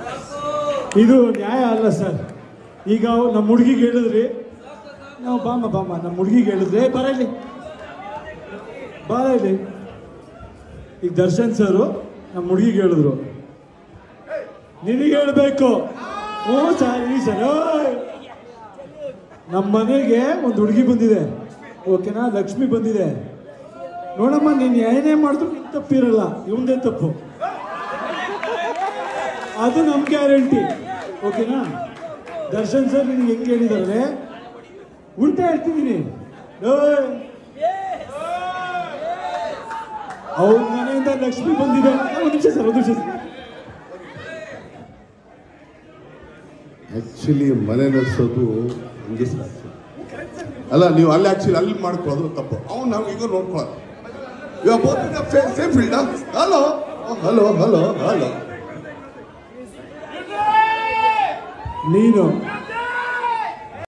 ಇದು ನ್ಯಾಯ ಅಲ್ಲ ಸರ್ ಈಗ ನಮ್ಮ ಹುಡುಗಿಗೆ ಹೇಳಿದ್ರಿ ನಾವು ಬಾಮ ಬಾಮ ನಮ್ಮ ಹುಡುಗಿಗೆ ಹೇಳಿದ್ರಿ "ಏ, ಬರ ಇಲ್ಲಿ ಬಾರ ಇಲ್ಲಿ ಈಗ ದರ್ಶನ್ ಸರು ನಮ್ಮ ಹುಡುಗಿಗೆ ಹೇಳಿದ್ರು ನಿನಗೆ ಹೇಳ್ಬೇಕು ಹ್ಞೂ ಸರ್ ಈ ಸರ್ ಓಯ್. ನಮ್ಮ ಮನೆಗೆ ಒಂದು ಹುಡುಗಿ ಬಂದಿದೆ ಓಕೆನಾ ಲಕ್ಷ್ಮಿ ಬಂದಿದೆ ನೋಡಮ್ಮ ನೀನು ಏನೇ ಮಾಡಿದ್ರು ನಿನ್ ತಪ್ಪಿರಲ್ಲ ಇವಂದೇ ತಪ್ಪು ಅದು ನಮ್ಮ ಗ್ಯಾರಂಟಿ ಓಕೆನಾ ದರ್ಶನ್ ಸರ್ ನಿನಗೆ ಹೆಂಗೆ ಹೇಳಿದಾರೆ ಉಲ್ಟಾ ಹೇಳ್ತಿದ್ದೀನಿ ಓಯ್. ಅವ್ರ ಮನೆಯಿಂದ ಲಕ್ಷ್ಮಿ ಬಂದಿದೆ ಒಂದು ನಿಮಿಷ ಸರ್ ಒಂದು ನಿಮಿಷ ಸರ್ ಆ್ಯಕ್ಚುಲಿ ಮನೆ ನಡೆಸೋದು ಹಂಗೆ ಸಾಧ್ಯ ಅಲ್ಲ ನೀವು ಅಲ್ಲಿ ಆ್ಯಕ್ಚುಲಿ ಅಲ್ಲಿ ಮಾಡ್ಕೊಳ್ಳೋದು ತಪ್ಪು ಅವ್ನು ನಾವು ಈಗ ನೋಡ್ಕೊಳ್ಳೋದು ಇವಾಗ both same field hello hello hello hello ನೀನು